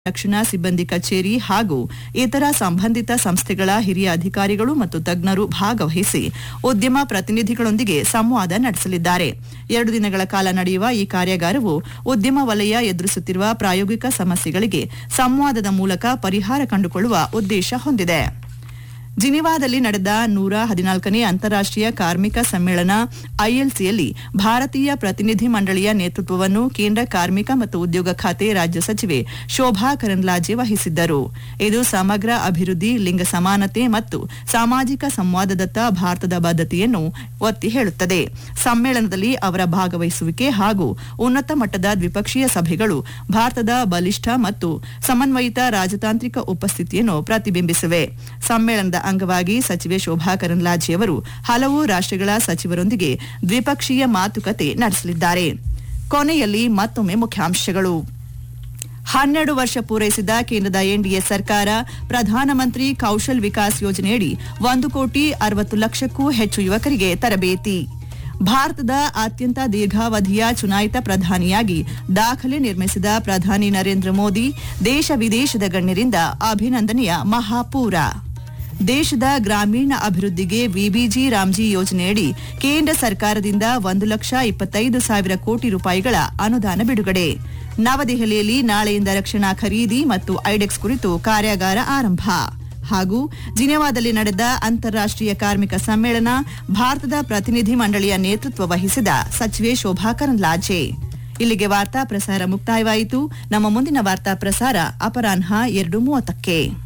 ರಕ್ಷಣಾ ಸಿಬ್ಬಂದಿ ಕಚೇರಿ ಹಾಗೂ ಇತರ ಸಂಬಂಧಿತ ಸಂಸ್ಥೆಗಳ ಹಿರಿಯ ಅಧಿಕಾರಿಗಳು ಮತ್ತು ತಜ್ಞರು ಭಾಗವಹಿಸಿ ಉದ್ಯಮ ಪ್ರತಿನಿಧಿಗಳೊಂದಿಗೆ ಸಂವಾದ ನಡೆಸಲಿದ್ದಾರೆ ಎರಡು ದಿನಗಳ ಕಾಲ ನಡೆಯುವ ಈ ಕಾರ್ಯಾಗಾರವು ಉದ್ಯಮ ವಲಯ ಎದುರಿಸುತ್ತಿರುವ ಪ್ರಾಯೋಗಿಕ ಸಮಸ್ಯೆಗಳಿಗೆ ಸಂವಾದದ ಮೂಲಕ ಪರಿಹಾರ ಕಂಡುಕೊಳ್ಳುವ ಉದ್ದೇಶ ಹೊಂದಿದೆ ಜಿನಿವಾದಲ್ಲಿ ನಡೆದ ನೂರ ಹದಿನಾಲ್ಕನೇ ಅಂತಾರಾಷ್ಟೀಯ ಕಾರ್ಮಿಕ ಸಮ್ಮೇಳನ ಐಎಲ್ಸಿಯಲ್ಲಿ ಭಾರತೀಯ ಪ್ರತಿನಿಧಿ ಮಂಡಳಿಯ ನೇತೃತ್ವವನ್ನು ಕೇಂದ್ರ ಕಾರ್ಮಿಕ ಮತ್ತು ಉದ್ಯೋಗ ಖಾತೆ ರಾಜ್ಯ ಸಚಿವೆ ಶೋಭಾ ಕರಂದ್ಲಾಜೆ ವಹಿಸಿದ್ದರು ಇದು ಸಮಗ್ರ ಅಭಿವೃದ್ಧಿ ಲಿಂಗ ಸಮಾನತೆ ಮತ್ತು ಸಾಮಾಜಿಕ ಸಂವಾದದತ್ತ ಭಾರತದ ಬದ್ಧತೆಯನ್ನು ಒತ್ತಿ ಹೇಳುತ್ತದೆ ಸಮ್ಮೇಳನದಲ್ಲಿ ಅವರ ಭಾಗವಹಿಸುವಿಕೆ ಹಾಗೂ ಉನ್ನತ ಮಟ್ಟದ ದ್ವಿಪಕ್ಷೀಯ ಸಭೆಗಳು ಭಾರತದ ಬಲಿಷ್ಠ ಮತ್ತು ಸಮನ್ವಯಿತ ರಾಜತಾಂತ್ರಿಕ ಉಪಸ್ಥಿತಿಯನ್ನು ಪ್ರತಿಬಿಂಬಿಸಿವೆ ಸಮ್ಮೇಳನದ ಅಂಗವಾಗಿ ಸಚಿವೆ ಶೋಭಾ ಕರಂದ್ಲಾಜೆ ಅವರು ಹಲವು ರಾಷ್ಟ್ರಗಳ ಸಚಿವರೊಂದಿಗೆ ದ್ವಿಪಕ್ಷೀಯ ಮಾತುಕತೆ ನಡೆಸಲಿದ್ದಾರೆ ಕೊನೆಯಲ್ಲಿ ಮತ್ತೊಮ್ಮೆ ಮುಖ್ಯಾಂಶಗಳು ಹನ್ನೆರಡು ವರ್ಷ ಪೂರೈಸಿದ ಕೇಂದ್ರದ ಎನ್ಡಿಎ ಸರ್ಕಾರ ಪ್ರಧಾನಮಂತ್ರಿ ಕೌಶಲ್ ವಿಕಾಸ್ ಯೋಜನೆಯಡಿ ಒಂದು ಕೋಟಿ ಅರವತ್ತು ಲಕ್ಷಕ್ಕೂ ಹೆಚ್ಚು ಯುವಕರಿಗೆ ತರಬೇತಿ ಭಾರತದ ಅತ್ಯಂತ ದೀರ್ಘಾವಧಿಯ ಚುನಾಯಿತ ಪ್ರಧಾನಿಯಾಗಿ ದಾಖಲೆ ನಿರ್ಮಿಸಿದ ಪ್ರಧಾನಿ ನರೇಂದ್ರ ಮೋದಿ ದೇಶ ವಿದೇಶದ ಗಣ್ಯರಿಂದ ಅಭಿನಂದನೆಯ ಮಹಾಪೂರ ದೇಶದ ಗ್ರಾಮೀಣ ಅಭಿವೃದ್ಧಿಗೆ ವಿಬಿಜಿ ರಾಮ್ಜಿ ಯೋಜನೆಯಡಿ ಕೇಂದ್ರ ಸರ್ಕಾರದಿಂದ ಒಂದು ಲಕ್ಷ ಇಪ್ಪತ್ತೈದು ಸಾವಿರ ಕೋಟಿ ರೂಪಾಯಿಗಳ ಅನುದಾನ ಬಿಡುಗಡೆ ನವದೆಹಲಿಯಲ್ಲಿ ನಾಳೆಯಿಂದ ರಕ್ಷಣಾ ಖರೀದಿ ಮತ್ತು ಐಡೆಕ್ಸ್ ಕುರಿತು ಕಾರ್ಯಾಗಾರ ಆರಂಭ ಹಾಗೂ ಜಿನೆವಾದಲ್ಲಿ ನಡೆದ ಅಂತಾರಾಷ್ಟೀಯ ಕಾರ್ಮಿಕ ಸಮ್ಮೇಳನ ಭಾರತದ ಪ್ರತಿನಿಧಿ ಮಂಡಳಿಯ ನೇತೃತ್ವ ವಹಿಸಿದ ಸಚಿವೆ ಶೋಭಾ ಕರಂದ್ಲಾಜೆ ಇಲ್ಲಿಗೆ ವಾರ್ತಾ ಪ್ರಸಾರ ಮುಕ್ತಾಯವಾಯಿತು ನಮ್ಮ ಮುಂದಿನ ವಾರ್ತಾ ಪ್ರಸಾರ ಅಪರಾಹ್ನ ಎರಡು ಮೂವತ್ತಕ್ಕೆ